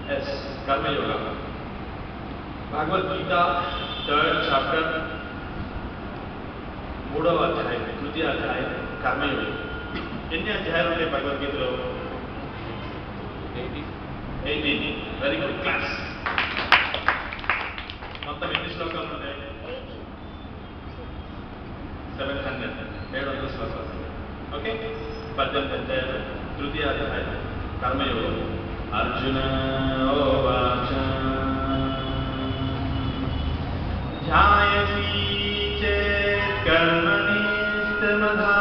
Yes కర్మయోగ Bhagavad Gita third chapter మూడవ అధ్యాయం తృతీయ అధ్యాయం కర్మయోగం ఎన్ని అధ్యాయాలు ఉన్నాయి భగవద్గీతలో ఎయిటీన్ వెరీ గుడ్ క్లాస్ మొత్తం ఎన్ని శ్లోకాలు ఉన్నాయి సెవెన్ హండ్రెడ్ ఏడు వందల శ్లోకాలు ఓకే పద్దెనిమిది అధ్యాయాలు తృతీయ అధ్యాయం కర్మయోగం అర్జున ఓవాచ ధ్యాయసి చేత్ కర్మణి స్థిమధా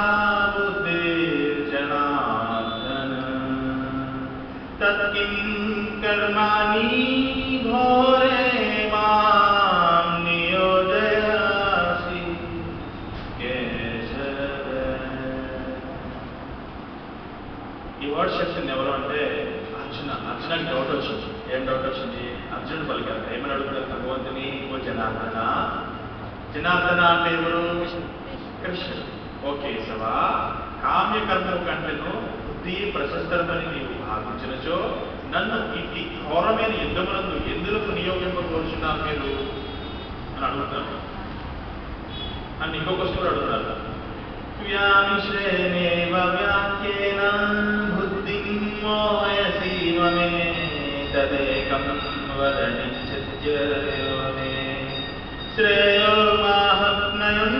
బుద్ధిర్జనార్దన తత్కిం కర్మాణి ఘోరే మాం నియోజయాసి కేశవ ఈ వర్డ్ సెక్షన్ ఎవరు అంటే అర్జున అర్జునకి డౌట్ వచ్చింది ఏం డౌట్ వచ్చింది అర్జునుడు పలికారు ఏమని అడుగుతారు భగవంతుని ఓ జనార్దన జనార్దన అంటే ఎవరు కృష్ణుడు ఓకే సవా కామ్యకర్మము కంటేను బుద్ధి ప్రశస్తరమని నీవు భావించినచో నన్ను ఇట్టి ఘోరమైన యుద్ధమునందు ఎందులకు నియోగింపకూర్చున్నారు మీరు అని అడుగుతాను అని ఇంకో క్వశ్చన్ కూడా అడుగుతారు వ్యామిశ్రేణేవ వ్యాఖ్యేన బుద్ధిం మోహయసి మమే తదేకం వదనిశ్చర్యో మే శ్రేయో మాహత్నయం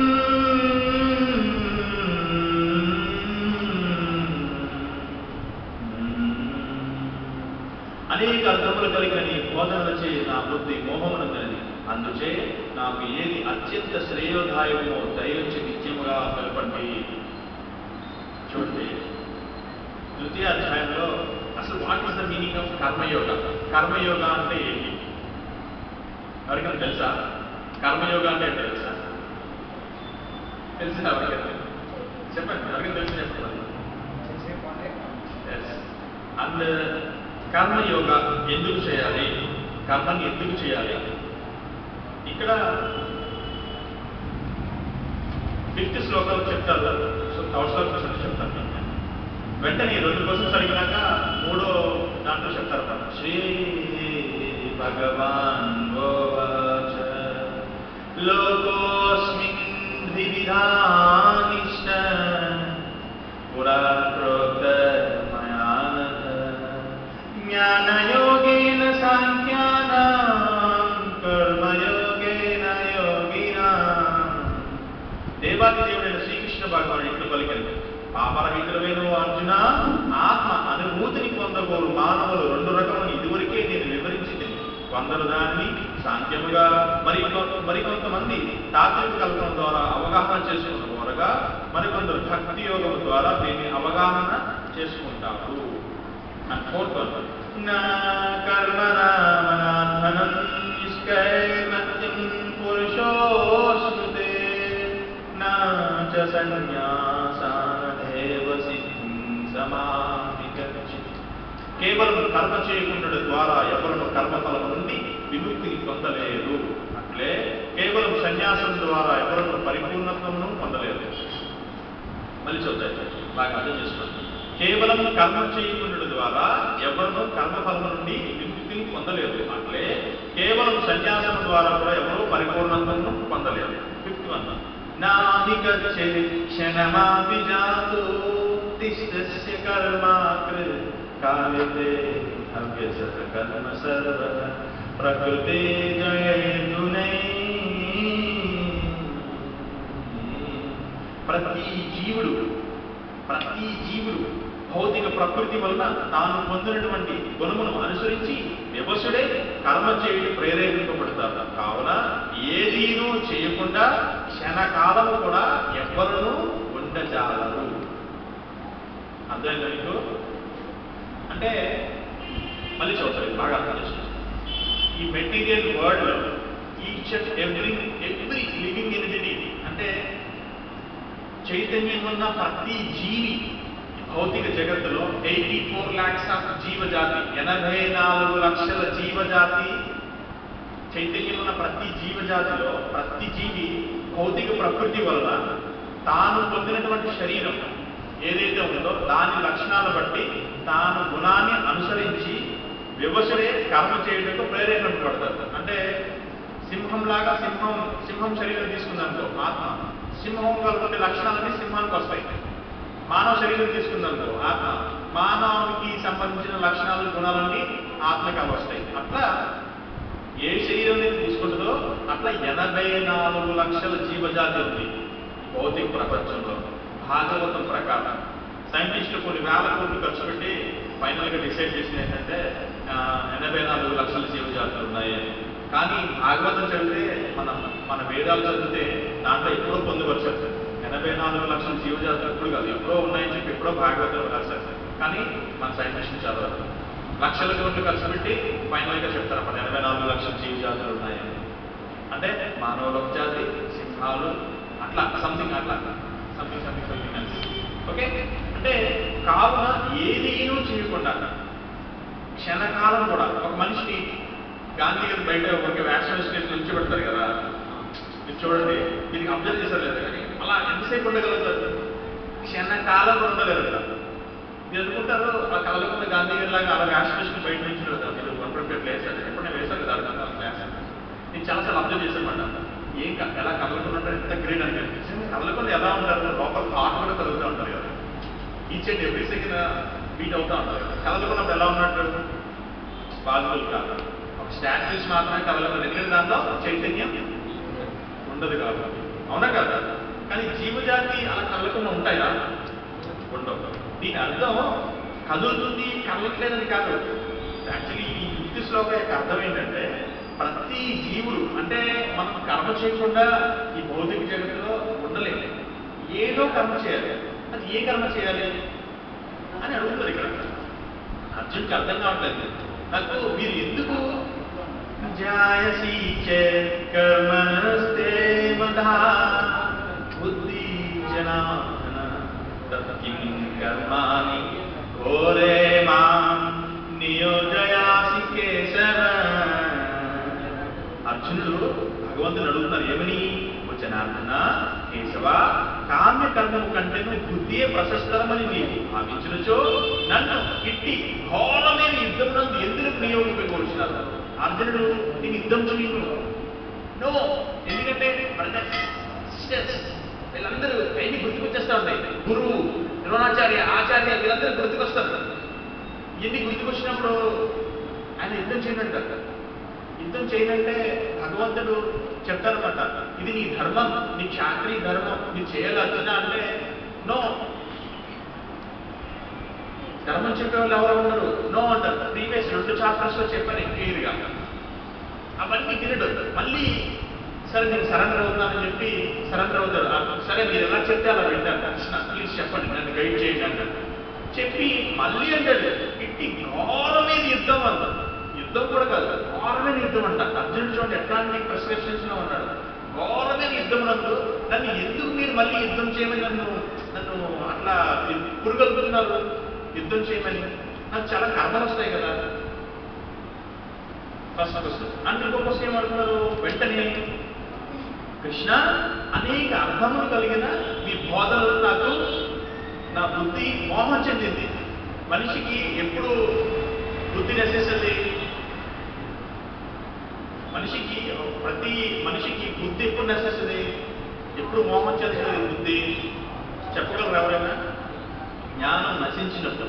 అనేక అర్థములు కలిగిన నీ బోధనలచే నా బుద్ధి మోహమునందనది అందుచే నాకు ఏది అత్యంత శ్రేయోదాయమో దయచి నిత్యముగా కలపండి చూడండి ద్వితీయ అధ్యాయంలో అసలు what is the meaning of కర్మయోగ కర్మయోగ అంటే ఏంటి ఎవరికైనా తెలుసా కర్మయోగ అంటే ఏంటో తెలుసా తెలుసా ఎవరికైనా చెప్పండి ఎవరికైనా తెలిసి చెప్పండి Yes. అండ్ కర్మయోగ ఎందుకు చేయాలి కర్మని ఎందుకు చేయాలి ఇక్కడ ఫిఫ్త్ శ్లోకాలు చెప్తారు సో థర్డ్ శ్లోకం చూడండి చెప్తాను మీకు. వెంటనే ఈ రెండు క్వశ్చన్స్ అడిగినాక మూడో దాంట్లో చెప్తారు అన్నమాట. శ్రీ భగవాన్ గోవాచ లోకోస్మిన్ ద్వివిధానిష్ట పురా ప్రోక్త మయా నఘ. జ్ఞానయోగేన సాంఖ్యానాం కర్మయోగేన యోగినాం దేవాది దేవుడైన శ్రీకృష్ణ భగవానుడు ఇట్లు పలికింది పాపరహితులమైన ఓ అర్జున ఆత్మ అనుభూతిని పొందగోరు మానవులు రెండు రకములు ఇదివరకే నేను వివరించింది కొందరు దానిని సాంఖ్యముగా మరి కొ- మరికొంతమంది తాత్విక కల్పన ద్వారా అవగాహన చేసుకున్న వారుగా మరికొందరు భక్తి యోగం ద్వారా దీన్ని అవగాహన చేసుకుంటారు అండ్ ఫోర్త్ వన్ నా కర్మనామనాధనం నిష్కైర్మత్యం పురుషోస్మృతే నా చ సన్యాసానదేవ సిద్ధిం సమాధిగచ్చి కేవలం కర్మ చేయకుండా ద్వారా ఎవరు కర్మఫలం నుండి విముక్తిని పొందలేరు అట్లే కేవలం సన్యాసం ద్వారా ఎవరు పరిపూర్ణత్వమును పొందలేరు మళ్ళీ చూద్దాం బాగా అర్థం చేసుకోండి కేవలం కర్మ చేయకుండా ద్వారా ఎవరు కర్మఫలం నుండి విముక్తిని పొందలేరు అట్లే కేవలం సన్యాసం ద్వారా కూడా ఎవరు పరిపూర్ణత్వమును పొందలేరు ఫిఫ్త్ వన్ నాహి గచ్చే క్షణమాపి జాతో తిష్టస్య కర్మాకృ కాలితే అవ్యసత కర్మ సర్వ ప్రకృతే జయదునై ప్రతి జీవుడు ప్రతి జీవుడు భౌతిక ప్రకృతి వలన తాను పొందినటువంటి గుణమును అనుసరించి వ్యవసుడే కర్మ చేయడం ప్రేరేపింపబడతారు కావున ఏదీనూ చేయకుండా క్షణకాలము కూడా ఎవ్వరూ ఉండజాలరు అర్థమైందా మీకు అంటే మళ్ళీ చూస్తారు బాగా అర్థం చేసుకోండి ఈ మెటీరియల్ వరల్డ్ లో each and every every living entity అంటే చైతన్యం ఉన్న ప్రతి జీవి భౌతిక జగత్తులో ఎయిటీ ఫోర్ ల్యాక్స్ ఆఫ్ జీవజాతి ఎనభై నాలుగు లక్షల జీవజాతి చైతన్యం ఉన్న ప్రతి జీవజాతిలో ప్రతి జీవి భౌతిక ప్రకృతి వలన తాను పొందినటువంటి శరీరం ఏదైతే ఉందో దాని లక్షణాలు బట్టి తాను గుణాన్ని అనుసరించి వివసుడే కర్మ చేయడానికి ప్రేరేపణ పడతారు అంటే సింహంలాగా సింహం సింహం శరీరం తీసుకుందనుకో ఆత్మ సింహం కలుపుకునే లక్షణాలన్నీ సింహానికి వస్తాయి మానవ శరీరం తీసుకుందనుకో ఆత్మ మానవునికి సంబంధించిన లక్షణాలు గుణాలన్నీ ఆత్మకి అవి వస్తాయి అట్లా ఏ శరీరం అయితే తీసుకుంటుందో అట్లా ఎనభై నాలుగు లక్షల జీవజాతి ఉంది భౌతిక ప్రపంచంలో భాగవతం ప్రకారం సైంటిస్టులు కొన్ని వేల కోట్లు ఖర్చు పెట్టి ఫైనల్గా డిసైడ్ చేసిన ఏంటంటే ఆ, ఎనభై నాలుగు లక్షల జీవజాతులు ఉన్నాయి అని కానీ భాగవతం చదివితే మన మన వేదాలు చదివితే దాంట్లో ఎప్పుడో పొందుపరిచారు ఎనభై నాలుగు లక్షల జీవజాతులు ఎప్పుడు కాదు ఎప్పుడో ఉన్నాయని చెప్పి ఎప్పుడో భాగవతం రాశారు కానీ మన సైంటిస్టులు చదవరు లక్షల కోట్లు ఖర్చు పెట్టి ఫైనల్గా చెప్తారు అన్నమాట ఎనభై నాలుగు లక్షల జీవజాతులు ఉన్నాయని అంటే మానవుల జాతి సింహాలు అట్లా సంథింగ్ అట్లా సంథింగ్ సంథింగ్ సంథింగ్ అని ఓకే అంటే కావున ఏదీనూ చేయకుండా క్షణకాలం కూడా ఒక మనిషిని గాంధీ గారు బయట ఒక వ్యాక్సిన్ స్టేషన్ నుంచి పెడతారు కదా మీరు చూడండి దీనికి అబ్జర్వ్ చేశారు లేదా కానీ అలా ఎంతసేపు ఉండగలుగుతారు క్షణకాలం కూడా ఉండగలుగుతారు మీరు అనుకుంటారు ఆ కలగకుండా గాంధీ గారి లాగా అలా వ్యాక్సినేషన్ బయట నుంచి పెడతారు మీరు వన్ ట్వంటీ వేసారు ఎప్పుడు నేను వేశాను కదా అర్థం వ్యాక్సిన్ నేను చాలాసార్లు అబ్జర్వ్ చేశాను ఏం క- ఎలా కదలకుండా ఉంటారు ఎంత గ్రేట్ అని నిజంగా కదలకుండా ఎలా ఉంటారు లోపల థాట్ కూడా కదులుతూ ఉంటారు కదా each and every second beat అవుతూ ఉంటారు కదా కదలకున్నప్పుడు ఎలా ఉన్నట్టు పాజిబుల్ కాదు ఒక స్టాచ్యూస్ మాత్రమే కదలకుండా ఎందుకంటే దాంట్లో చైతన్యం ఉండదు కాబట్టి అవునా కదా కానీ జీవజాతి అలా కదలకుండా ఉంటాయా ఉండవు దీని అర్థం కదులుతుంది కదలట్లేదని కాదు యాక్చువల్లీ ఈ యుక్తి శ్లోక యొక్క అర్థం ఏంటంటే ప్రతి జీవుడు అంటే మనం కర్మ చేయకుండా ఈ భౌతిక జగత్తులో ఉండలేము ఏదో కర్మ చేయాలి అది ఏ కర్మ చేయాలి అని అడుగుతుంది ఇక్కడ అర్జున్కి అర్థం కావట్లేదు నాకు మీరు ఎందుకు జాయసి కర్మస్తే మధా బుద్ధి జనార్దన తత్కిం కర్మాణి ఘోరే మాం నియోజయాసి కేశవ అర్జునుడు భగవంతుని అడుగుతున్నారు ఏమని జనార్దన కేశవ కామ్య కర్మము కంటే బుద్ధియే ప్రశస్తరమని నీవు భావించినచో నన్ను ఇట్టి ఘోరమైన యుద్ధం నందు ఎందుకు నియోగింపకూర్చున్నారు అర్జునుడు నేను యుద్ధం చేయను నో ఎందుకంటే బ్రదర్స్ సిస్టర్స్ వీళ్ళందరూ అన్ని గుర్తుకొచ్చేస్తా ఉంటాయి గురువు ద్రోణాచార్య ఆచార్య వీళ్ళందరూ గుర్తుకొస్తారు ఇవన్నీ గుర్తుకొచ్చినప్పుడు ఆయన యుద్ధం చేయనంట యుద్ధం చేయనంటే భగవంతుడు చెప్తారన్నమాట ఇది నీ ధర్మం నీ క్షాత్రీయ ధర్మం నీ చేయాలి అర్జున అంటే నో ధర్మం చెప్పే వాళ్ళు ఎవరు ఉండరు నో అంటారు ప్రీవియస్ రెండు చాప్టర్స్ లో చెప్పాను క్లియర్ గా అవన్నీ వినడు మళ్ళీ సరే నేను సరెండర్ అవుతానని చెప్పి సరెండర్ అవుతాడు ఆ, సరే మీరు ఎలా చెప్తే అలా వింటాను కృష్ణ ప్లీజ్ చెప్పండి నన్ను గైడ్ చేయండి అంటాడు చెప్పి మళ్ళీ అంటాడు ఇట్టి ఘోరమైన యుద్ధం అంట యుద్ధం కూడా కాదు ఘోరమైన యుద్ధం అంట అర్జునుడు చూడండి ఎట్లాంటి ప్రిస్క్రిప్షన్స్ లో ఉన్నాడు ఘోరమైన యుద్ధం నందు నన్ను ఎందుకు మీరు మళ్ళీ యుద్ధం చేయమని నన్ను నన్ను అట్లా పురుగొల్పుతున్నారు యుద్ధం చేయమని నాకు చాలా కర్మలు వస్తాయి కదా ఫస్ట్ క్వశ్చన్ అండ్ ఇంకో క్వశ్చన్ ఏమడుతున్నారు వెంటనే కృష్ణ అనేక అర్థములు కలిగిన మీ బోధనలు నాకు నా బుద్ధి మోహం చెందింది మనిషికి ఎప్పుడు బుద్ధి నశిస్తుంది మనిషికి ప్రతి మనిషికి బుద్ధి ఎప్పుడు నశిస్తుంది ఎప్పుడు మోహం చెందుతుంది బుద్ధి చెప్పగలరు ఎవరైనా జ్ఞానం నశించినప్పుడు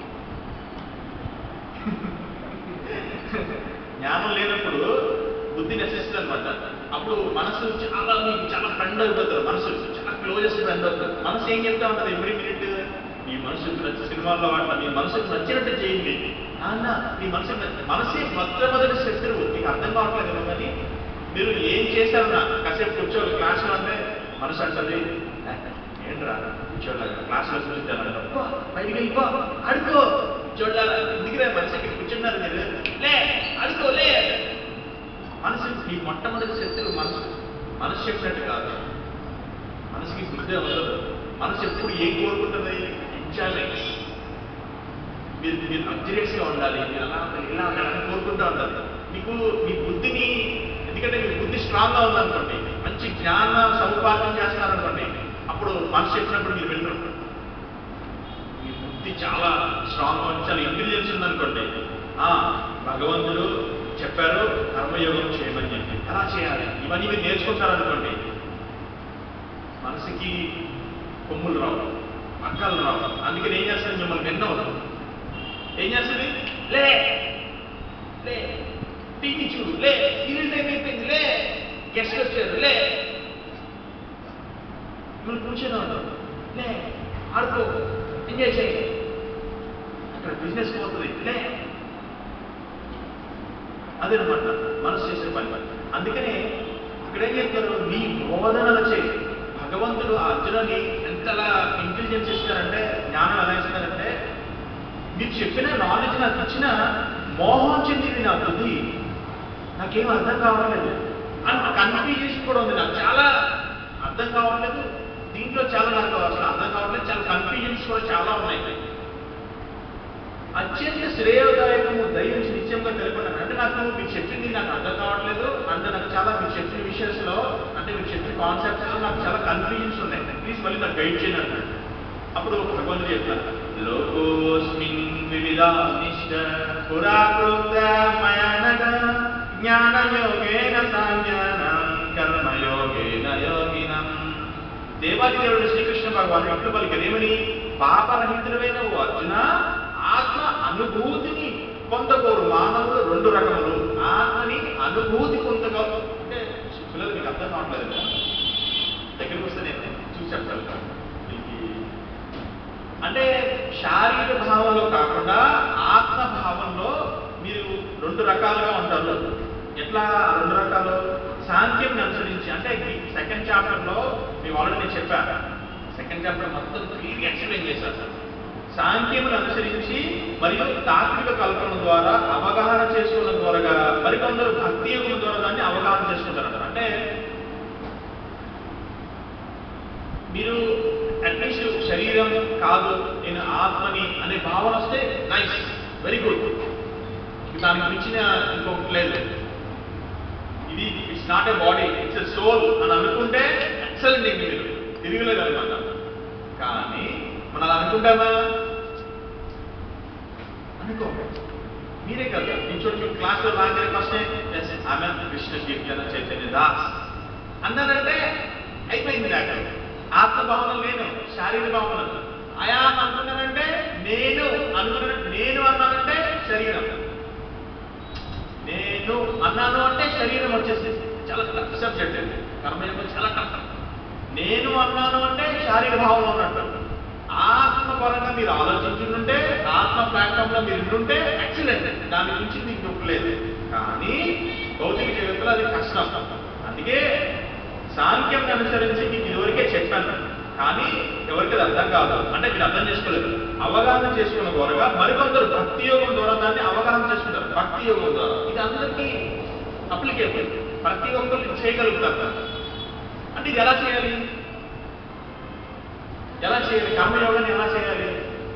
జ్ఞానం లేనప్పుడు బుద్ధి నశిస్తుంది అనమాట అప్పుడు మనసు చాలా మీకు చాలా ఫ్రెండ్ అయిపోతారు మనసు చాలా క్లోజెస్ట్ ఫ్రెండ్ అవుతారు మనసు ఏం చెప్తా ఉంటుంది ఎవ్రీ మినిట్ మీ మనసుకు నచ్చిన సినిమాల్లో వాటిలో మీ మనసుకు నచ్చినట్టు చేయండి నాన్న మీ మనసుకు నచ్చిన మనసే మొట్టమొదటి శత్రువు మీకు అర్థం కావట్లేదు కానీ మీరు ఏం చేశారన్నా కాసేపు కూర్చోవాలి క్లాస్లో అంటే మనసు అంటుంది ఏంట్రా కూర్చోలాగా క్లాస్లో కూర్చుంటాను బయటికి వెళ్ళిపో అడుకో కూర్చోళ్ళ ఎందుకురా మనిషికి కూర్చున్నారు మీరు లే అడుకో లే మనసు ఈ మొట్టమొదటి శత్రువు మనసు మనసు చెప్పినట్టు కాదు మనసుకి బుద్ధి ఉండదు మనసు ఎప్పుడు ఏం కోరుకుంటుంది ఎంజాయ్మెంట్ మీరు మీరు luxurious గా ఉండాలి మీరు అలా ఉండాలి ఇలా ఉండాలని కోరుకుంటూ ఉండాలి మీకు మీ బుద్ధిని ఎందుకంటే మీ బుద్ధి స్ట్రాంగ్గా ఉందనుకోండి మంచి జ్ఞాన సముపార్జన చేస్తున్నారనుకోండి అప్పుడు మనసు చెప్పినప్పుడు మీరు వెళ్ళరు మీ బుద్ధి చాలా స్ట్రాంగ్ ఉంది చాలా ఇంటెలిజెన్స్ ఉందనుకోండి ఆ భగవంతుడు చెప్పారు కర్మయోగం చేయమని చెప్పి ఎలా చేయాలి ఇవన్నీ మీరు నేర్చుకుంటారనుకోండి మనసుకి కొమ్ములు రావు అక్కలు రావు అందుకని ఏం చేస్తుంది మిమ్మల్ని విన్నవదు ఏం చేస్తుంది లే లే టీవీ చూడు లే సీరియల్ టైం అయిపోయింది లే గెస్ట్ వచ్చారు లే మిమ్మల్ని కూర్చొని ఉంటారు లే ఆడుకో ఎంజాయ్ చేయి అక్కడ బిజినెస్ పోతుంది లే అదేనమాట మనసు చేసే పని అందుకనే అక్కడ ఏం చెప్తారు నీ బోధనలు చేయి భగవంతుడు ఆ అర్జునుని ఎంతలా ఇంటెలిజెన్స్ ఇస్తారంటే జ్ఞానం ఎలా ఇస్తారంటే మీరు చెప్పిన నాలెడ్జ్ నాకు ఇచ్చిన మోహం చెందింది నా బుద్ధి నాకేం అర్థం కావట్లేదు అని కన్ఫ్యూజన్ కూడా ఉంది నాకు చాలా అర్థం కావట్లేదు దీంట్లో చాలా నాకు అసలు అర్థం కావట్లేదు చాలా కన్ఫ్యూజన్స్ కూడా చాలా ఉన్నాయి అత్యంత శ్రేయోదాయకము దయించి నిత్యంగా తెలుపున్నాను అంటే నాకు మీరు చెప్పింది నాకు అర్థం కావట్లేదు అంటే నాకు చాలా మీరు చెప్పిన విషయాల్లో అంటే మీరు చెప్పిన కాన్సెప్ట్స్ లో నాకు చాలా కన్ఫ్యూజన్స్ ఉన్నాయి ప్లీజ్ మళ్ళీ నాకు గైడ్ చేయండి అంటాడు అప్పుడు భగవంతుడు చెప్తారు లోకోస్మిన్ వివిధా నిష్ట పురా ప్రోక్త మయానగ జ్ఞానయోగేన సాజ్ఞానం కర్మయోగేన యోగినం దేవాది దేవుడు శ్రీకృష్ణ భగవాన్ ఎప్పుడు పలికారు ఏమని పాపరహితుడమైన ఓ అర్జున ఆత్మ అనుభూతిని పొందకోరు మానవులు రెండు రకములు ఆత్మని అనుభూతి పొందగ అంటే పిల్లలు మీకు అర్థం కావట్లేదు కదా? దగ్గరికి వస్తే నేను చూసి చెప్పగలుగుతాను మీకు అంటే శారీరక భావంలో కాకుండా ఆత్మ భావంలో మీరు రెండు రకాలుగా ఉంటారు ఎట్లా ఆ రెండు రకాలు సాంఖ్యం అనుసరించి అంటే సెకండ్ చాప్టర్ లో మేము ఆల్రెడీ నేను చెప్పాను సెకండ్ చాప్టర్ మొత్తం క్లియర్గా ఎక్స్ప్లెయిన్ చేశాను సార్ సాంఖ్యమును అనుసరించి మరియు తాత్విక కల్పన ద్వారా అవగాహన చేసుకోవడం ద్వారా మరికొందరు భక్తి యోగం ద్వారా దాన్ని అవగాహన చేసుకుంటారు అంటే మీరు అట్లీస్ట్ శరీరం కాదు నేను ఆత్మని అనే భావన వస్తే నైస్ వెరీ గుడ్ దానికి మించిన ఇంకొకటి లేదు ఇది it's not a body it's a soul అని అనుకుంటే ఎక్సలెంట్ ఇంక మీరు తిరగలేదు అనమాట కానీ మనం అలా అనుకుంటామా అనుకో మీరే కదా నేను చూడండి క్లాస్లో రాగానే ఫస్ట్ ఎస్ ఆమె కృష్ణ కీర్తన చైతన్య దాస్ అన్నారంటే అయిపోయింది నాకు ఆత్మభావన లేను శారీరక భావన అయా అనుకున్నానంటే నేను అనుకున్నా నేను అన్నానంటే శరీరం నేను అన్నాను అంటే శరీరం వచ్చేసింది చాలా టఫ్ సబ్జెక్ట్ అండి కర్మయోగం చాలా టఫ్ నేను అన్నాను అంటే శారీర భావన ఉన్నట్టు ఆత్మ పరంగా మీరు ఆలోచించుంటే ఆత్మ ప్లాట్ఫామ్ లో మీరు ఉంటే ఎక్సలెంట్ దాని గురించి మీకు నొప్పి లేదు కానీ భౌతిక జగత్తులో అది కష్టం అందుకే సాంఖ్యం అనుసరించి మీకు ఇదివరకే చెప్పాను కానీ ఎవరికి అది అర్థం కాదు అంటే మీరు అర్థం చేసుకోలేదు అవగాహన చేసుకున్న ద్వారా మరికొందరు భక్తి యోగం ద్వారా దాన్ని అవగాహన చేసుకుంటారు భక్తి యోగం ద్వారా ఇది అందరికీ అప్లికేబుల్ ప్రతి ఒక్కరు చేయగలుగుతారు అంటే ఇది ఎలా చేయాలి ఎలా చేయాలి కర్మయోగాన్ని ఎలా చేయాలి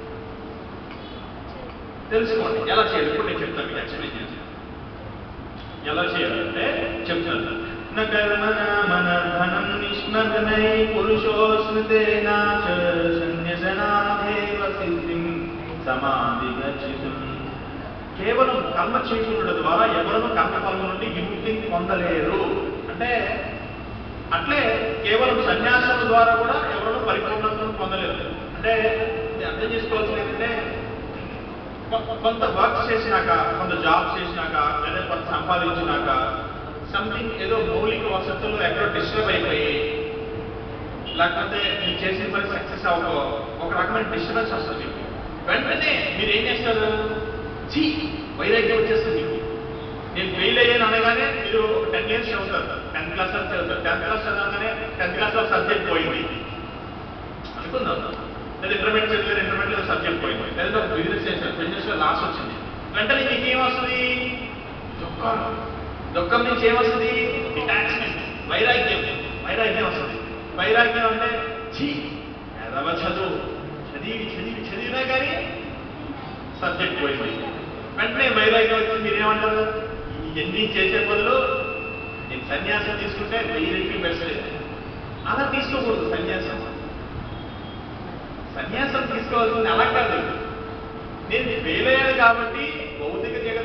తెలుసుకోండి ఎలా చేయాలి ఇప్పుడు నేను చెప్తాను మీకు ఎక్స్ప్లెయిన్ చేసి ఎలా చేయాలంటే చెప్తాను न कर्मणा मनर्धनं निष्मग्नै पुरुषोऽस्मृतेना च सन्न्यसनादेव सिद्धिं సమాధిగచ్చితం కేవలం కర్మ చేసుకున్న ద్వారా ఎవరు కర్మఫలం నుండి విముక్తిని పొందలేరు అంటే అట్లే కేవలం సన్యాసం ద్వారా కూడా ఎవరు పరిపూర్ణతను పొందలేరు అంటే ఇది అర్థం చేసుకోవాల్సింది ఏంటంటే కొ- కొంత వర్క్ చేసినాక కొంత జాబ్ చేసినాక లేదా కొంత సంపాదించినాక సంథింగ్ ఏదో మౌలిక వసతులు ఎక్కడో డిస్టర్బ్ అయిపోయి లేకపోతే మీరు చేసిన పని సక్సెస్ అవ్వకో ఒక రకమైన డిస్టర్బెన్స్ వస్తుంది మీకు వెంటనే మీరు ఏం చేస్తారు చీ వైరాగ్యం వచ్చేస్తుంది మీకు నేను ఫెయిల్ అయ్యాను అనగానే మీరు ఒక టెన్ ఇయర్స్ చదువుతారు టెన్త్ క్లాస్ వరకు చదువుతారు టెన్త్ క్లాస్ చదవగానే టెన్త్ క్లాస్ లో సబ్జెక్ట్ పోయింది అనుకుందాం లేదా ఇంటర్మీడియట్ చదివారు ఇంటర్మీడియట్ లో సబ్జెక్ట్ పోయింది లేదా ఒక బిజినెస్ చేశారు బిజినెస్ లో లాస్ వచ్చింది వెంటనే మీకు ఏం వస్తుంది దుఃఖం దుఃఖం నుంచి ఏమొస్తుంది డిటాచ్మెంట్ వైరాగ్యం వైరాగ్యం వస్తుంది వైరాగ్యం అంటే ఛీ ఎదవ చదువు చదివి చదివి చదివినా కానీ సబ్జెక్ట్ పోయింది వెంటనే వైరాగ్యం వచ్చి మీరేమంటారు ఇవన్నీ చేసే బదులు నేను సన్యాసం తీసుకుంటే వెయ్యి రెట్లు బెస్ట్ అలా తీసుకోకూడదు సన్యాసం సన్యాసం తీసుకోవాల్సింది అలా కాదు నేను ఫెయిల్ అయ్యాను కాబట్టి భౌతిక జగత్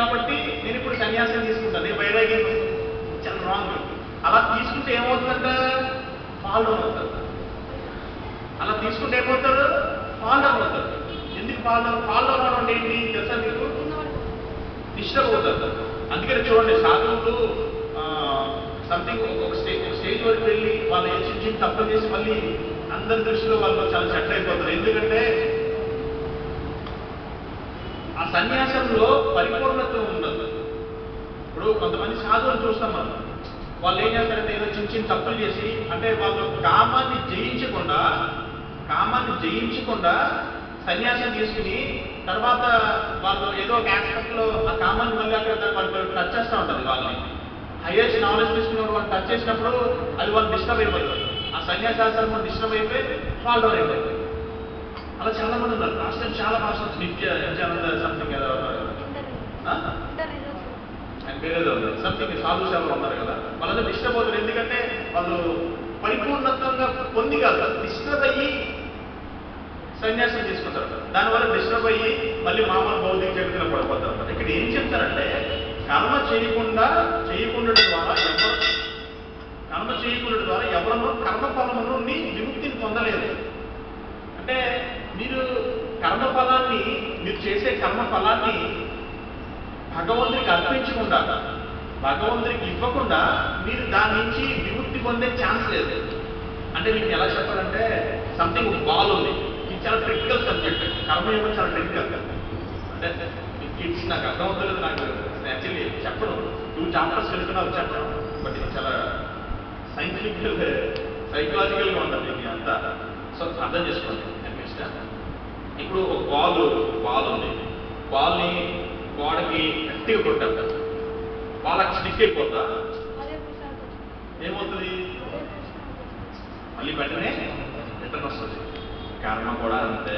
కాబట్టి నేను ఇప్పుడు సన్యాసం తీసుకుంటాను నేను వైరాగ్యం చాలా రాంగ్ అలా తీసుకుంటే ఏమవుతుందంట ఫాల్ డౌన్ అవుతారు అలా తీసుకుంటే ఏమవుతారు ఫాల్ డౌన్ అవుతారు ఎందుకు ఫాల్ డౌన్ ఫాల్ డౌన్ అవడం అంటే ఏంటి తెలుసా మీకు డిస్టర్బ్ అవుతారు అందుకని చూడండి సాధువులు సంథింగ్ ఒక స్టేజ్ ఒక స్టేజ్ వరకు వెళ్ళి వాళ్ళు ఏ చిన్న చిన్న తప్పులు చేసి మళ్ళీ అందరి దృష్టిలో వాళ్ళు చాలా సెట్ అయిపోతారు ఎందుకంటే ఆ సన్యాసంలో పరిపూర్ణత ఉండదు ఇప్పుడు కొంతమంది సాధువులు చూస్తాం మనం వాళ్ళు ఏం చేస్తారంటే ఏదో చిన్న చిన్న తప్పులు చేసి అంటే వాళ్ళు కామాన్ని జయించకుండా కామాన్ని జయించకుండా సన్యాసం తీసుకుని తర్వాత వాళ్ళు ఏదో ఒక ఆస్పెక్ట్ లో ఆ కామాన్ని మళ్ళీ అక్కడ వాళ్ళు టచ్ చేస్తూ ఉంటుంది వాళ్ళని హైయెస్ట్ నాలెడ్జ్ తీసుకున్నప్పుడు వాళ్ళు టచ్ చేసినప్పుడు అది వాళ్ళు డిస్టర్బ్ అయిపోతారు ఆ సన్యాసాశ్రమం డిస్టర్బ్ అయిపోయి ఫాల్ డౌన్ అయిపోయింది అలా చాలా మంది ఉన్నారు రాష్ట్రం చాలా భాషలు నిత్య నిత్యానంద సంథింగ్ ఏదో ఉన్నారు కదా. ఆ? ఆయన పేరేదో ఉంది సంథింగ్ సాధు సేవలు ఉన్నారు కదా వాళ్ళందరూ డిస్టర్బ్ అవుతారు ఎందుకంటే వాళ్ళు పరిపూర్ణత్వంగా పొంది కాదు డిస్టర్బ్ అయ్యి సన్యాసం తీసుకుంటారు దానివల్ల డిస్టర్బ్ అయ్యి మళ్ళీ మామూలు భౌతిక జగత్తులో పడిపోతారు ఇక్కడ ఏం చెప్తారంటే కర్మ చేయకుండా చేయకుండా ద్వారా ఎవరు కర్మ చేయకుండా ద్వారా ఎవరను కర్మ ఫలము నుండి విముక్తిని పొందలేదు అంటే మీరు కర్మ ఫలాన్ని మీరు చేసే కర్మ ఫలాన్ని భగవంతుడికి అర్పించకుండా భగవంతుడికి ఇవ్వకుండా మీరు దాని నుంచి విముక్తి పొందే ఛాన్స్ లేదు అంటే మీకు ఎలా చెప్పాలంటే సంథింగ్ బాల్ ఉంది ఇది చాలా క్రిటికల్ సబ్జెక్ట్ కర్మయోగం చాలా క్రిటికల్ అంటే కిడ్స్ నాకు అర్థం అవుతలేదు నాకు యాక్చువల్లీ చెప్పను టూ చాప్టర్స్ వెళ్తున్నా చెప్పను బట్ ఇది చాలా సైంటిఫికల్ సైకలాజికల్గా ఉంటుంది ఇది అంతా సో అర్థం చేసుకోండి అనిపిస్తా ఇప్పుడు ఒక బాల్ బాల్ ఉంది బాల్ని గోడకి గట్టిగా కొట్టాం బాల్ అక్కడ స్టిక్ అయిపోతా ఏమవుతుంది మళ్ళీ వెంటనే రిటర్న్ వస్తుంది కర్మ కూడా అంతే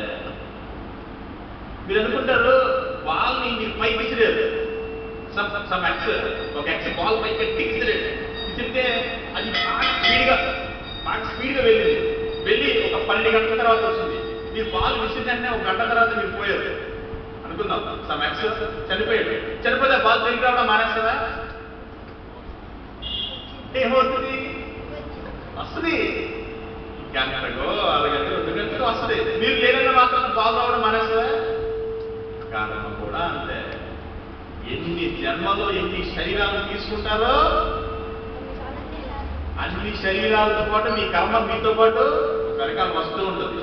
మీరు అనుకుంటారు బాల్ని మీరు పైకి విసిరారు సమ్ సమ్ ఎక్స్ ఒక ఎక్స్ బాల్ పైకి పెట్టి విసిరాడు విసిరితే అది బాగా స్పీడ్గా బాగా స్పీడ్గా వెళ్ళింది వెళ్ళి ఒక పన్నెండు గంటల తర్వాత వస్తుంది మీరు బాల్ విసిరినంటే ఒక గంట తర్వాత మీరు పోయారు అనుకుందాం సమ్ ఎక్స్ చనిపోయాడు చనిపోతే బాల్ తిరిగి రావడం మానేస్తుందా ఏమవుతుంది వస్తుంది గంటకో అరగంట రెండు గంటకో వస్తుంది మీరు లేనన్న మాత్రం బాల్ రావడం మానేస్తుందా కారణం కూడా అంతే ఎన్ని జన్మలో ఎన్ని శరీరాలు తీసుకుంటారో అన్ని శరీరాలతో పాటు మీ కర్మ మీతో పాటు వెనకాల వస్తూ ఉంటుంది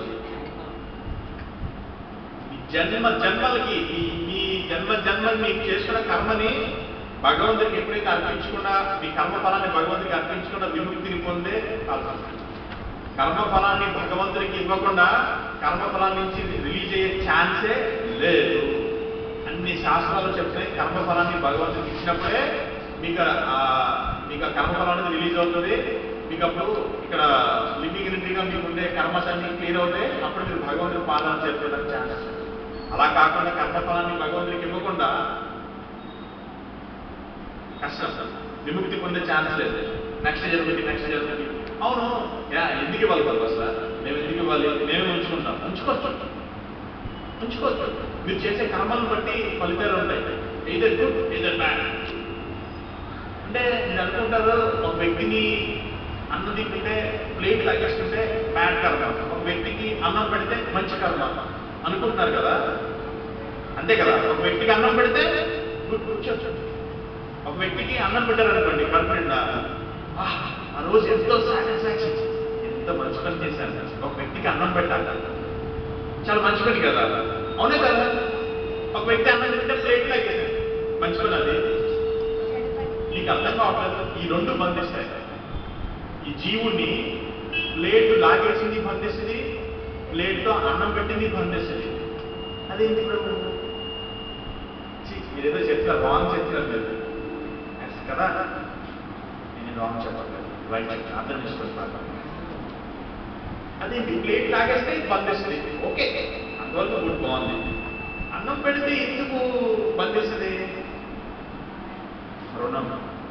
మీ జన్మ జన్మలకి ఈ మీ జన్మ జన్మకి మీకు చేసుకున్న కర్మని భగవంతుడికి ఎప్పుడైతే అర్పించకుండా మీ కర్మ ఫలాన్ని భగవంతుడికి అర్పించకుండా విముక్తిని పొందే కాలం కర్మ ఫలాన్ని భగవంతుడికి ఇవ్వకుండా కర్మ ఫలాన్ని నుంచి రిలీజ్ అయ్యే ఛాన్సే లేదు అన్ని శాస్త్రాలు చెప్తాయి కర్మ ఫలాన్ని భగవంతుడికి ఇచ్చినప్పుడే మీకు ఆ మీకు ఆ కర్మ ఫలం అనేది రిలీజ్ అవుతుంది మీకు అప్పుడు ఇక్కడ లివింగ్ ఇంటిగా మీకు ఉండే కర్మస్ అన్ని క్లియర్ అవుతాయి అప్పుడు మీరు భగవంతుడి పాలన చేసేదానికి ఛాన్స్ అలా కాకుండా కర్మ ఫలాన్ని భగవంతుడికి ఇవ్వకుండా కష్టం విముక్తి పొందే ఛాన్స్ లేదు నెక్స్ట్ జరుగుతుంది నెక్స్ట్ జరుగుతుంది అవును యా ఎందుకు ఇవ్వాలి బాబు అసలు మేము ఎందుకు ఇవ్వాలి మేము ఉంచుకుంటాం ఉంచుకోవచ్చు ఉంచుకోవచ్చు మీరు చేసే కర్మలను బట్టి ఫలితాలు ఉంటాయి ఏదర్ గుడ్ ఏదర్ బ్యాడ్ అంటే మీరు అనుకుంటారు ఒక వ్యక్తిని అన్నం తింటుంటే ప్లేట్ లాగేస్తుంటే బ్యాడ్ కర్మ ఒక వ్యక్తికి అన్నం పెడితే మంచి కర్మ అనుకుంటున్నారు కదా అంతే కదా ఒక వ్యక్తికి అన్నం పెడితే గుడ్ కూర్చోచ్చు ఒక వ్యక్తికి అన్నం పెట్టారనుకోండి కడుపు నిండా "ఆహ్, ఆ రోజు ఎంతో సాటిస్ఫాక్షన్ ఎంత మంచి పని చేశాను ఒక వ్యక్తికి అన్నం పెట్టాలి చాలా మంచి పని కదా అవునే కదా ఒక వ్యక్తి అన్నం తింటే ప్లేట్ లాగేసాడు మంచి పని అది నీకు అర్థం కావట్లేదు ఈ రెండు బంధిస్తాయి ఈ జీవుణ్ణి ప్లేట్ లాగేసింది బంధిస్తుంది ప్లేట్తో అన్నం పెట్టింది బంధిస్తుంది అదేంటి ప్రభు ఛీ, మీరేదో చెప్తారు రాంగ్ చెప్తారు మీరు కదా నేను రాంగ్ చెప్పట్లేదు రైట్ అర్థం చేసుకుంటాను అదేంటి ప్లేట్ లాగేస్తే బంధిస్తుంది ఓకే అందువల్ల గుడ్ బాగుంది అన్నం పెడితే ఎందుకు బంధిస్తుంది రుణం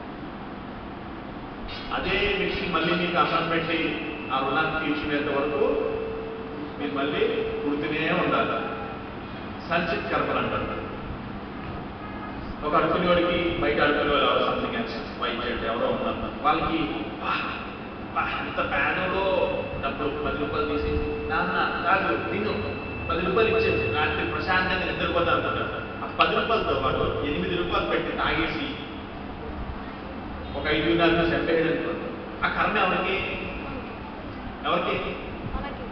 అదే వ్యక్తి మళ్ళీ మీకు అన్నం పెట్టి ఆ రుణాన్ని తీర్చుకునేంత వరకు మీరు మళ్ళీ పుడుతూనే ఉండాలి సంచిత్ కర్మలు అంటారు ఒక ఒక అడుకునేవాడికి బయట అడుకునేవాడు ఎవరో సంథింగ్ వైట్ షర్ట్ ఎవరో ఉన్నారు వాళ్ళకి "వా, వా, ఎంత ప్యానులో డబ్బులు పది రూపాయలు తీసి నాన్న కాదు తిను పది రూపాయలు ఇచ్చేది రాత్రి ప్రశాంతంగా నిద్రపోతా అనుకుంటారు ఆ పది రూపాయలతో వాడు ఎనిమిది రూపాయలు పెట్టి తాగేసి ఒక ఐదు నాలుగు చంపేయడం అనుకోండి. ఆ కర్మ ఎవరికి ఎవరికి మనకి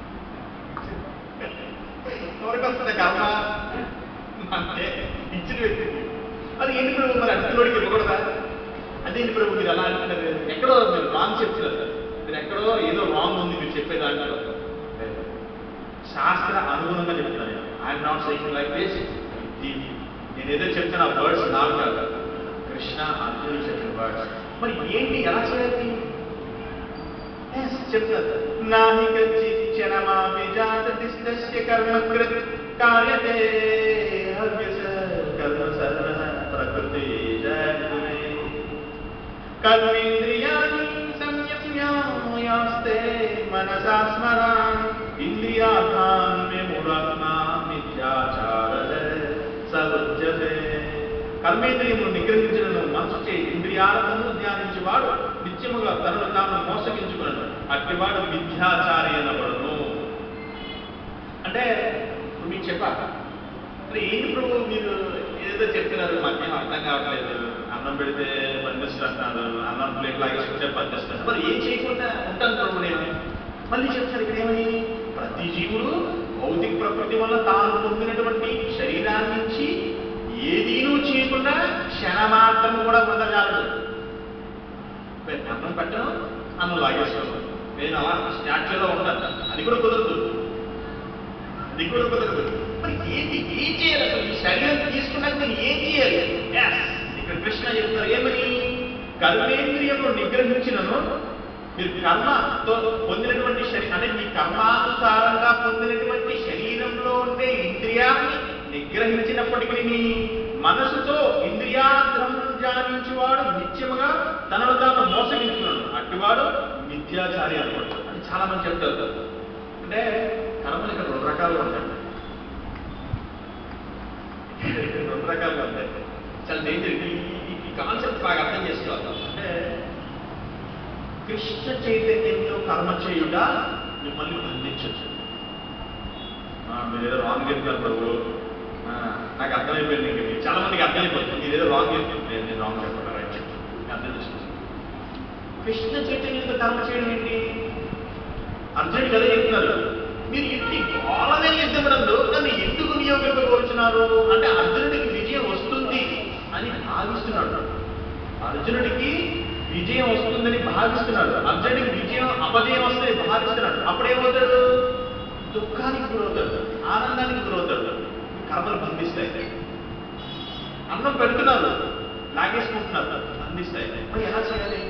ఎవరికి వస్తుంది కర్మ అంటే ఇచ్చిన వ్యక్తికి అది ఏంటి ప్రభు మరి అంటులోడికి ఇవ్వకూడదా అదేంటి ప్రభు మీరు అలా అంటున్నారు ఎక్కడో మీరు రాంగ్ చెప్తున్నారు మీరు ఎక్కడో ఏదో రాంగ్ ఉంది మీరు చెప్పే దాంట్లో లేదు. శాస్త్ర అనుగుణంగా చెప్తున్నాను నేను I'm not saying like this నేను ఏదో చెప్తున్నా వర్డ్స్ నాకు కాదు కృష్ణ అర్జునుడు చెప్పిన వర్డ్స్ మరి ఏంటి ఎలా చేయాలి Yes, చెప్తారు నాహి కచ్చిచ్చనమాపి జాతతిస్తస్య కర్మకృత్ కార్యతే హవ్యస కర్మ సర్వ ప్రకృతి జగమే కర్మేంద్రియాణి సంయమ్యాయాస్తే మనసా స్మరాన్ ఇంద్రియార్థాన్ విముడాత్మా మిథ్యాచార సముజ్యతే కర్మేంద్రియమును నిగ్రహించడం మనసు చే ఇంద్రియాలను ధ్యానించేవాడు నిత్యముగా తనను తాను మోసగించుకున్నాడు అట్టివాడు మిథ్యాచారి అనబడును అంటే ఇప్పుడు మీకు చెప్పా మరి ఏంటి ప్రభు మీరు ఏదో చెప్తున్నారు మాకేం అర్థం కావట్లేదు అన్నం పెడితే బంధిస్తారు అంటున్నారు అన్నం ప్లేట్ లాగేసుకుంటే బంధిస్తారు మరి ఏం చేయకుండా ఉంటాను ప్రభు నేను మళ్ళీ చెప్తారు ఇక్కడ ఏమని ప్రతి జీవుడు భౌతిక ప్రకృతి వల్ల తాను పొందినటువంటి శరీరాన్ని నుంచి ఏదీనూ చేయకుండా క్షణమాత్రం కూడా ఉండగలదు అన్నం పెట్టను అన్నం లాగేసుకోను నేను అలా స్టాచ్యూలో ఉంటాను అది కూడా కుదరదు అది కూడా కుదరదు మరి ఏంటి ఏం చేయాలి అసలు ఈ శరీరం తీసుకున్నాక నేను ఏం చేయాలి Yes. ఇక్కడ కృష్ణ చెప్తారు ఏమని కర్మేంద్రియమును నిగ్రహించినను మీరు కర్మతో పొందినటువంటి శరీరం అంటే మీ కర్మానుసారంగా పొందినటువంటి శరీరంలో ఉండే ఇంద్రియాన్ని నిగ్రహించినప్పటికీ మనసుతో ఇంద్రియాగ్రహం ధ్యానించేవాడు నిత్యముగా తనను తాను మోసగించుకున్నాడు అట్టివాడు మిథ్యాచారి అనమాట అని చాలా మంది చెప్తారు అంటే కర్మలు ఇక్కడ రెండు రకాలుగా ఉంటాయి రెండు రకాలుగా ఉంటాయి చాలా డేంజర్ ఈ కాన్సెప్ట్ బాగా అర్థం చేసుకోవాలి అంటే కృష్ణ చైతన్యంలో కర్మ చేయుట మిమ్మల్ని బంధించచ్చు మీరు ఏదో రాంగ్ చెప్తారు ప్రభు ఆ, నాకు అర్థమైపోయింది ఇంక మీరు చాలా మందికి అర్థమైపోతుంది మీరు ఏదో రాంగ్ చెప్తారు నేను నేను రాంగ్ చెప్పాను రైట్ చెప్పాను అర్థం చేసుకోండి కృష్ణ చైతన్యంతో కర్మ చేయడం ఏంటి అర్జునుడు కదా చెప్తున్నారు మీరు ఇంటి గోళమైన యుద్ధమునందు నన్ను ఎందుకు నియోగింపకోరుచున్నారు అంటే అర్జునుడికి విజయం వస్తుంది అని భావిస్తున్నాడు అర్జునుడికి విజయం వస్తుందని భావిస్తున్నాడు అర్జునుడికి విజయం అపజయం వస్తుందని భావిస్తున్నాడు అప్పుడేమవుతాడు దుఃఖానికి గురవుతాడు ఆనందానికి గురవుతాడు కర్మలు బంధిస్తాయి అన్నం పెడుతున్నారు లాగేసుకుంటున్నారు బంధిస్తాయి మరి ఎలా చేయాలి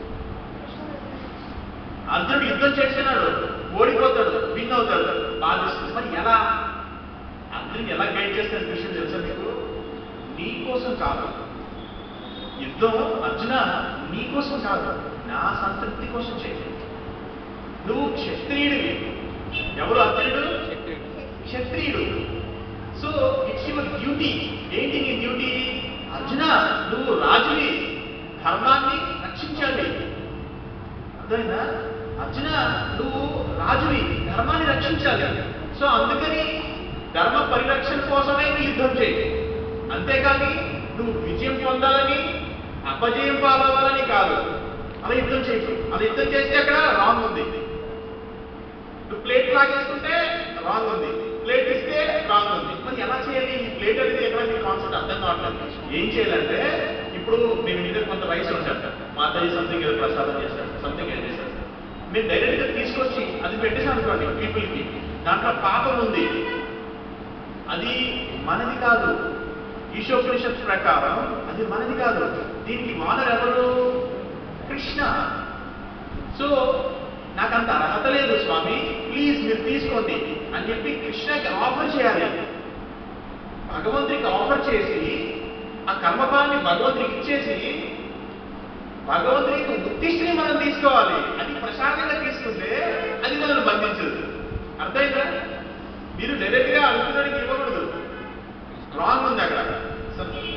అర్జునుడు యుద్ధం చేస్తున్నాడు ఓడిపోతాడు విన్ అవుతాడు బాధిస్తుంది మరి ఎలా అర్జునుడు ఎలా గైడ్ చేస్తాడు విషయం తెలుసా మీకు నీ కోసం కాదు యుద్ధం అర్జున నీ కోసం కాదు నా సంతృప్తి కోసం చేయి నువ్వు క్షత్రియుడివి ఎవరు అర్జునుడు క్షత్రియుడు సో ఇట్స్ యువర్ డ్యూటీ ఏంటి నీ డ్యూటీ అర్జున నువ్వు రాజువి ధర్మాన్ని రక్షించాలి అర్థమైందా అర్జున నువ్వు రాజువి ధర్మాన్ని రక్షించాలి సో అందుకని ధర్మ పరిరక్షణ కోసమే నువ్వు యుద్ధం చేయి అంతేకాని నువ్వు విజయం పొందాలని అపజయం పాలవ్వాలని కాదు అలా యుద్ధం చేయకు అలా యుద్ధం చేస్తే అక్కడ రాంగ్ ఉంది నువ్వు ప్లేట్ లాగేసుకుంటే రాంగ్ ఉంది ప్లేట్ ఇస్తే రాంగ్ ఉంది మరి ఎలా చేయాలి ఈ ప్లేట్ అనేది ఎక్కడ మీకు కాన్సెప్ట్ అర్థం కావట్లేదు ఏం చేయాలంటే ఇప్పుడు మేము ఇంటి దగ్గర కొంత వయసు ఉంటారు మాతాజీ సంథింగ్ ఏదో ప్రసాదం చేస్తారు సంథింగ్ ఏదో చేస్తారు మేము డైరెక్ట్ గా తీసుకొచ్చి అది పెట్టేసాం అనుకోండి పీపుల్ కి దాంట్లో పాపం ఉంది అది మనది కాదు ఈశోపనిషత్ ప్రకారం అది మనది కాదు దీనికి వానర్ ఎవరు కృష్ణ సో నాకు అంత అర్హత లేదు స్వామి ప్లీజ్ మీరు తీసుకోండి అని చెప్పి కృష్ణకి ఆఫర్ చేయాలి భగవంతుడికి ఆఫర్ చేసి ఆ కర్మఫలాన్ని భగవంతుడికి ఇచ్చేసి భగవంతుడికి ఉత్తిష్టిని మనం తీసుకోవాలి అది ప్రశాంతంగా తీసుకుంటే అది మనల్ని బంధించదు అర్థమైందా మీరు డైరెక్ట్ గా అనుకున్నాడికి ఇవ్వకూడదు రాంగ్ ఉంది అక్కడ సో-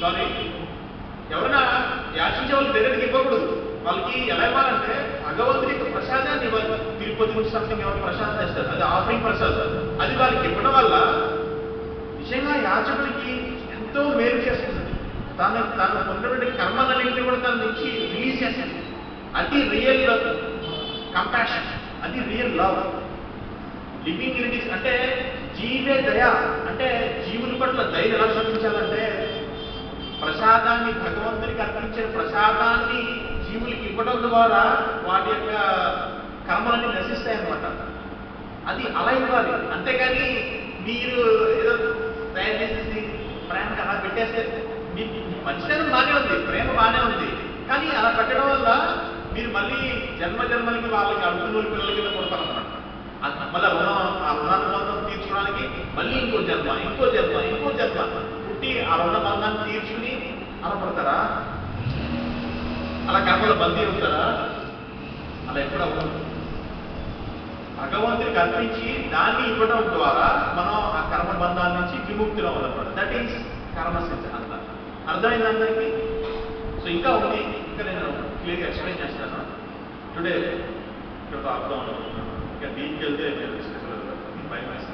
సారీ ఎవరైనా యాచించే వాళ్ళు వేరేకి ఇవ్వకూడదు వాళ్ళకి ఎలా ఇవ్వాలంటే భగవంతుడి యొక్క ప్రసాదాన్ని ఇవ్వాలి తిరుపతి నుంచి సంథింగ్ ఎవరు ప్రసాదం ఇస్తారు అది ఆఫరింగ్ ప్రసాదం అది వాళ్ళకి ఇవ్వడం వల్ల నిజంగా యాచకుడికి ఎంతో మేలు చేస్తుంది తన తను ఉన్నటువంటి కర్మలన్నింటినీ కూడా తన నుంచి రిలీజ్ చేస్తుంది అది రియల్ కంపాషన్ అది రియల్ లవ్ లివింగ్ రిలీజ్ అంటే జీవే దయ అంటే జీవుల పట్ల దయ ఎలా చూపించాలంటే ప్రసాదాన్ని భగవంతునికి అర్పించిన ప్రసాదాన్ని జీవులకి ఇవ్వడం ద్వారా వాటి యొక్క కర్మలన్నీ నశిస్తాయి అన్నమాట అది అలా ఇవ్వాలి అంతేగాని మీరు ఏదో తయారు చేసేసి ప్రేమకి అలా పెట్టేస్తే మీ మంచితనం బాగానే ఉంది ప్రేమ బాగానే ఉంది కానీ అలా పెట్టడం వల్ల మీరు మళ్ళీ జన్మ జన్మలకి వాళ్ళకి అడుగునూరు పిల్లల కింద కొడతారు అనమాట మళ్ళీ రుణం ఆ రుణానుబంధం తీర్చుకోవడానికి మళ్ళీ ఇంకో జన్మ ఇంకో జన్మ ఇంకో జన్మ పుట్టి ఆ రుణ బంధాన్ని తీర్చుకుని అలా పడతారా అలా కర్మలో బందీ అవుతారా అలా ఎప్పుడు అవ్వదు భగవంతుడికి అర్పించి దాన్ని ఇవ్వడం ద్వారా మనం ఆ కర్మ బంధాల నుంచి విముక్తులం అన్నమాట దట్ ఈస్ కర్మ సిద్ధాంత అర్థమైంది అందరికీ సో ఇంకా ఉంది ఇంకా నేను క్లియర్గా ఎక్స్ప్లెయిన్ చేస్తాను టుడే ఇక్కడ అర్థం అనుకుంటున్నాను ఇంకా డీప్కి వెళ్తే నేను డిస్కస్ భయం వేస్తుంది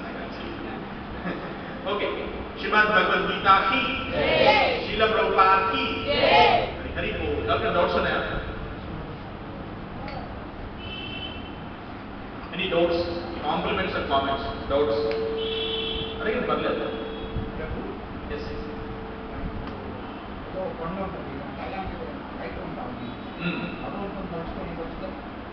ఓకే శ్రీమద్ భగవద్గీత కి శీల ప్రభుపాద్ కి హరి బోల్ ఎవరికైనా డౌట్స్ ఉన్నాయా any doubts compliments and comments doubts అడిగింది పర్లేదు ఎస్ ఏదో కొండ ఉంటుంది అలాంటి హైట్ ఉంటుంది అదొకటి నడుచుకొని వస్తే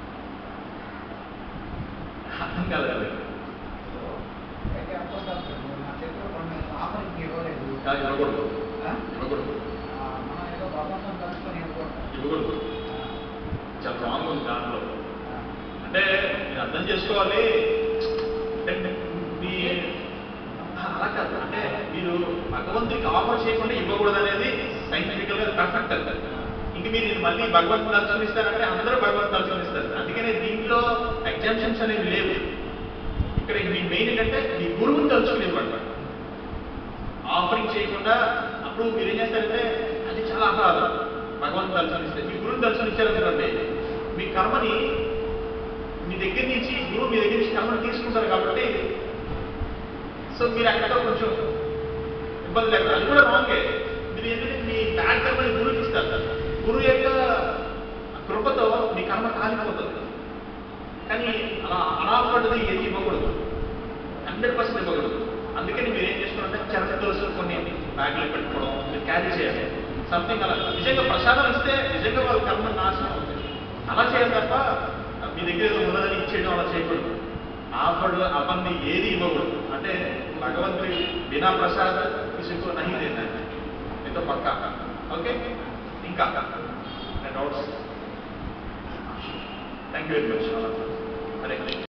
అర్థం కాలేదు అయితే అనుకుంటాను నా చేతిలో కొండ ఆఖరికి ఇవ్వలేదు కాదు ఇవ్వకూడదు ఆ? ఇవ్వకూడదు ఆ, మనం ఏదో భగవంతుని తలుచుకొని ఇవ్వకూడదు ఇవ్వకూడదు ఆ, చాలా రాంగ్ ఉంది దాంట్లో ఆ, అంటే మీరు అర్థం చేసుకోవాలి అంటే మీ అలా కాదు అంటే మీరు భగవంతుడికి ఆఫర్ చేయకుండా ఇవ్వకూడదు అనేది సైంటిఫికల్ గా పర్ఫెక్ట్ అది ఇంక మీరు ఇది మళ్ళీ భగవంతుని దర్శనిస్తారంటే అందరూ భగవంతుని దర్శనిస్తారు అందుకనే దీంట్లో ఎగ్జామ్షన్స్ అనేవి లేవు ఇక్కడ మీ మెయిన్ ఏంటంటే మీ గురువుని తలుచుకుని ఇవ్వండి ఆఫరింగ్ చేయకుండా అప్పుడు మీరు ఏం చేస్తారంటే అది చాలా అపరాధం భగవంతుని దర్శనిస్తే మీ గురువుని దర్శనిచ్చారనుకోండి మీ కర్మని మీ దగ్గర నుంచి గురువు మీ దగ్గర నుంచి కర్మని తీసుకుంటారు కాబట్టి సో మీరు అక్కడ కొంచెం ఇబ్బంది లేకుండా అది కూడా రాంగే మీరు ఏంటంటే మీ బ్యాడ్ కర్మని గురువుకి ఇస్తారు గురువు యొక్క కృపతో మీ కర్మ కాలిపోతుంది కానీ అలా అనాపడ్డది ఏది ఇవ్వకూడదు హండ్రెడ్ పర్సెంట్ ఇవ్వకూడదు అందుకని మీరు ఏం చేసుకోవాలంటే చెరక దోశలు కొన్ని బ్యాగ్లో పెట్టుకోవడం మీరు క్యారీ చేయాలి సంథింగ్ అలా నిజంగా ప్రసాదం ఇస్తే నిజంగా వాళ్ళ కర్మ నాశనం అవుతుంది అలా చేయాలి తప్ప మీ దగ్గర ఏదో ఉన్నదని ఇచ్చేయడం అలా చేయకూడదు ఆఫర్లు అవన్నీ ఏది ఇవ్వకూడదు అంటే భగవంతుడి బినా ప్రసాద్ కిసుకు నహి దేనా మీతో పక్కా ఓకే ఇంకా doubts thank you very much Hare